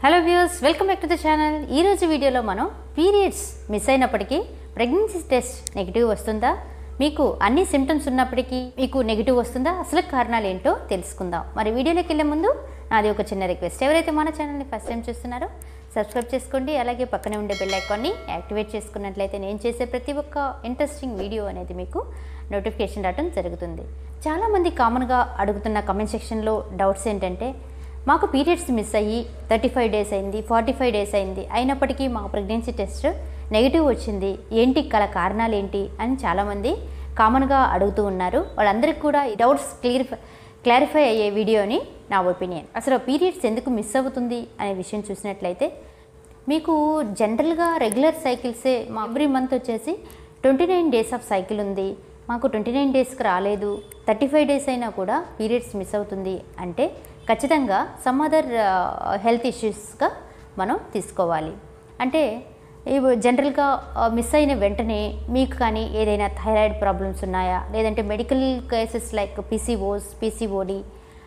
hello views welcome back to the channel ఈరోజు వీడియోలో మనం పీరియడ్స్ మిస్ అయినప్పటికీ ప్రెగ్నెన్సీ టెస్ట్ నెగిటివ్ వస్తుందా మీకు అన్ని సిమ్టమ్స్ ఉన్నప్పటికీ మీకు నెగిటివ్ వస్తుందా అసలు కారణాలు ఏంటో తెలుసుకుందాం మరి వీడియోలోకి వెళ్ళే ముందు నాది ఒక చిన్న రిక్వెస్ట్ ఎవరైతే మన ఛానల్ని ఫస్ట్ టైం చూస్తున్నారో సబ్స్క్రైబ్ చేసుకోండి అలాగే పక్కనే ఉండే బెల్ ఐకాన్ని యాక్టివేట్ చేసుకున్నట్లయితే నేను చేసే ప్రతి ఒక్క ఇంట్రెస్టింగ్ వీడియో అనేది మీకు నోటిఫికేషన్ రావడం జరుగుతుంది చాలామంది కామన్గా అడుగుతున్న కమెంట్ సెక్షన్లో డౌట్స్ ఏంటంటే మాకు పీరియడ్స్ మిస్ అయ్యి థర్టీ ఫైవ్ డేస్ అయింది ఫార్టీ ఫైవ్ డేస్ అయింది అయినప్పటికీ మాకు ప్రెగ్నెన్సీ టెస్ట్ నెగిటివ్ వచ్చింది ఏంటి గల కారణాలు ఏంటి అని చాలామంది కామన్గా అడుగుతూ ఉన్నారు వాళ్ళందరికీ కూడా ఈ డౌట్స్ క్లియర్ క్లారిఫై అయ్యే వీడియోని నా ఒపీనియన్ అసలు పీరియడ్స్ ఎందుకు మిస్ అవుతుంది అనే విషయం చూసినట్లయితే మీకు జనరల్గా రెగ్యులర్ సైకిల్సే మా ఎవ్రీ మంత్ వచ్చేసి twenty nine days of cycle ఉంది మాకు ట్వంటీ నైన్ డేస్కి రాలేదు థర్టీ ఫైవ్ డేస్ అయినా కూడా పీరియడ్స్ మిస్ అవుతుంది అంటే ఖచ్చితంగా సమ్ అదర్ హెల్త్ ఇష్యూస్గా మనం తీసుకోవాలి అంటే ఇవి జనరల్గా మిస్ అయిన వెంటనే మీకు కానీ ఏదైనా థైరాయిడ్ ప్రాబ్లమ్స్ ఉన్నాయా లేదంటే medical cases like PCOS PCOD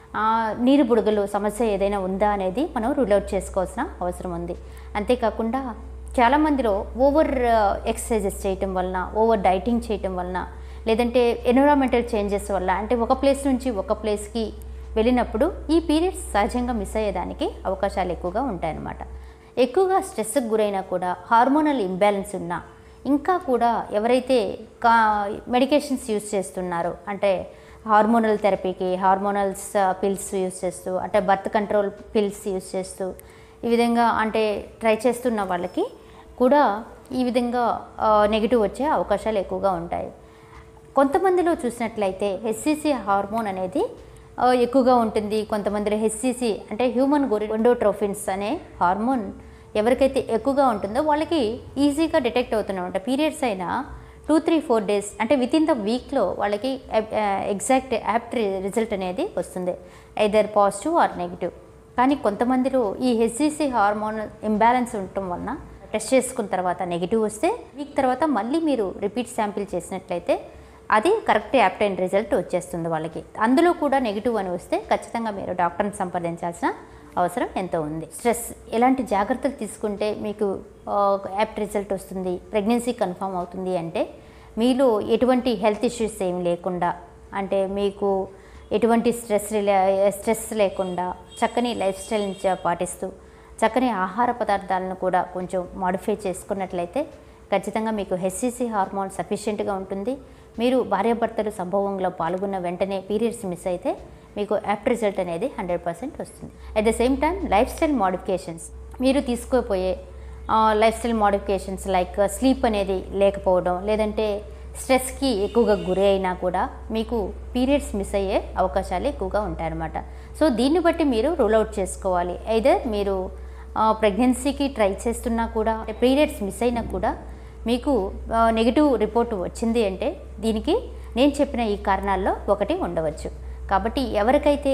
నీరు బుడగలు సమస్య ఏదైనా ఉందా అనేది మనం రూల్ అవుట్ చేసుకోవాల్సిన అవసరం ఉంది అంతేకాకుండా చాలామందిలో ఓవర్ ఎక్సర్సైజెస్ చేయటం వలన ఓవర్ డైటింగ్ చేయటం వలన లేదంటే ఎన్విరాన్మెంటల్ చేంజెస్ వల్ల అంటే ఒక ప్లేస్ నుంచి ఒక ప్లేస్కి వెళ్ళినప్పుడు ఈ పీరియడ్స్ సహజంగా మిస్ అయ్యేదానికి అవకాశాలు ఎక్కువగా ఉంటాయన్నమాట ఎక్కువగా స్ట్రెస్కి గురైనా కూడా హార్మోనల్ ఇంబ్యాలెన్స్ ఉన్నా ఇంకా కూడా ఎవరైతే కా మెడికేషన్స్ యూస్ చేస్తున్నారో అంటే హార్మోనల్ థెరపీకి హార్మోనల్స్ పిల్స్ యూస్ చేస్తూ అంటే బర్త్ కంట్రోల్ పిల్స్ యూస్ చేస్తూ ఈ విధంగా అంటే ట్రై చేస్తున్న వాళ్ళకి కూడా ఈ విధంగా నెగిటివ్ వచ్చే అవకాశాలు ఎక్కువగా ఉంటాయి కొంతమందిలో చూసినట్లయితే హెచ్సిసి హార్మోన్ అనేది ఆ, ఎక్కువగా ఉంటుంది కొంతమందిలో హెచ్సిసి అంటే హ్యూమన్ గొరిడోట్రోఫిన్స్ అనే హార్మోన్ ఎవరికైతే ఎక్కువగా ఉంటుందో వాళ్ళకి ఈజీగా డిటెక్ట్ అవుతున్నమాట పీరియడ్స్ అయినా టూ త్రీ ఫోర్ డేస్ అంటే విత్ ఇన్ ద వీక్లో వాళ్ళకి ఎగ్జాక్ట్ యాప్ట్ రిజల్ట్ అనేది వస్తుంది ఐదర్ పాజిటివ్ ఆర్ నెగిటివ్ కానీ కొంతమందిలో ఈ హెచ్సిసి హార్మోన్ ఇంబ్యాలెన్స్ ఉండటం వలన టెస్ట్ చేసుకున్న తర్వాత నెగిటివ్ వస్తే వీక్ తర్వాత మళ్ళీ మీరు రిపీట్ శాంపిల్ చేసినట్లయితే అది కరెక్ట్ యాప్టైన్ రిజల్ట్ వచ్చేస్తుంది వాళ్ళకి అందులో కూడా నెగిటివ్ అని వస్తే ఖచ్చితంగా మీరు డాక్టర్ని సంప్రదించాల్సిన అవసరం ఎంతో ఉంది స్ట్రెస్ ఎలాంటి జాగ్రత్తలు తీసుకుంటే మీకు యాప్ట్ రిజల్ట్ వస్తుంది ప్రెగ్నెన్సీ కన్ఫర్మ్ అవుతుంది అంటే మీలో ఎటువంటి హెల్త్ ఇష్యూస్ ఏమి లేకుండా అంటే మీకు ఎటువంటి స్ట్రెస్ రిలే స్ట్రెస్ లేకుండా చక్కని లైఫ్ స్టైల్ని చ- పాటిస్తూ చక్కని ఆహార పదార్థాలను కూడా కొంచెం మాడిఫై చేసుకున్నట్లయితే ఖచ్చితంగా మీకు హెచ్సిసి హార్మోన్ సఫిషియెంట్గా ఉంటుంది మీరు భార్యాభర్తలు సంభవంలో పాల్గొన్న వెంటనే పీరియడ్స్ మిస్ అయితే మీకు యాప్ట్ రిజల్ట్ అనేది హండ్రెడ్ పర్సెంట్ వస్తుంది at the same time lifestyle modifications మీరు తీసుకోపోయే lifestyle modifications like sleep అనేది లేకపోవడం లేదంటే స్ట్రెస్కి ఎక్కువగా గురి అయినా కూడా మీకు పీరియడ్స్ మిస్ అయ్యే అవకాశాలు ఎక్కువగా ఉంటాయన్నమాట సో దీన్ని బట్టి మీరు రూల్ అవుట్ చేసుకోవాలి ఐదర్ మీరు ప్రెగ్నెన్సీకి ట్రై చేస్తున్నా కూడా పీరియడ్స్ మిస్ అయినా కూడా మీకు నెగిటివ్ రిపోర్ట్ వచ్చింది అంటే దీనికి నేను చెప్పిన ఈ కారణాల్లో ఒకటి ఉండవచ్చు కాబట్టి ఎవరికైతే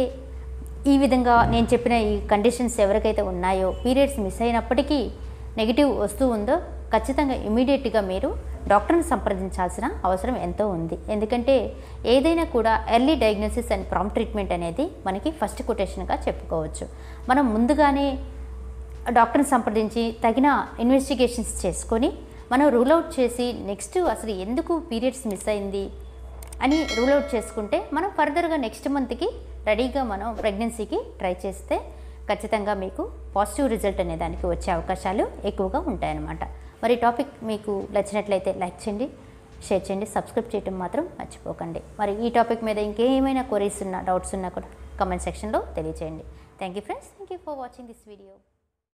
ఈ విధంగా నేను చెప్పిన ఈ కండిషన్స్ ఎవరికైతే ఉన్నాయో పీరియడ్స్ మిస్ అయినప్పటికీ నెగిటివ్ వస్తూ ఉందో ఖచ్చితంగా ఇమీడియట్గా మీరు డాక్టర్ని సంప్రదించాల్సిన అవసరం ఎంతో ఉంది ఎందుకంటే ఏదైనా కూడా early diagnosis and prompt treatment అనేది మనకి ఫస్ట్ కొటేషన్గా చెప్పుకోవచ్చు మనం ముందుగానే డాక్టర్ని సంప్రదించి తగిన ఇన్వెస్టిగేషన్స్ చేసుకొని మనం రూల్ అవుట్ చేసి నెక్స్ట్ అసలు ఎందుకు పీరియడ్స్ మిస్ అయింది అని రూల్ అవుట్ చేసుకుంటే మనం ఫర్దర్గా నెక్స్ట్ మంత్కి రెడీగా మనం ప్రెగ్నెన్సీకి ట్రై చేస్తే ఖచ్చితంగా మీకు పాజిటివ్ రిజల్ట్ అనే దానికి వచ్చే అవకాశాలు ఎక్కువగా ఉంటాయన్నమాట మరి టాపిక్ మీకు నచ్చినట్లయితే లైక్ చేయండి షేర్ చేయండి సబ్స్క్రైబ్ చేయడం మాత్రం మర్చిపోకండి మరి ఈ టాపిక్ మీద ఇంకేమైనా క్వరీస్ ఉన్నా డౌట్స్ ఉన్నా కూడా కమెంట్ సెక్షన్లో తెలియచేయండి thank you friends thank you for watching this video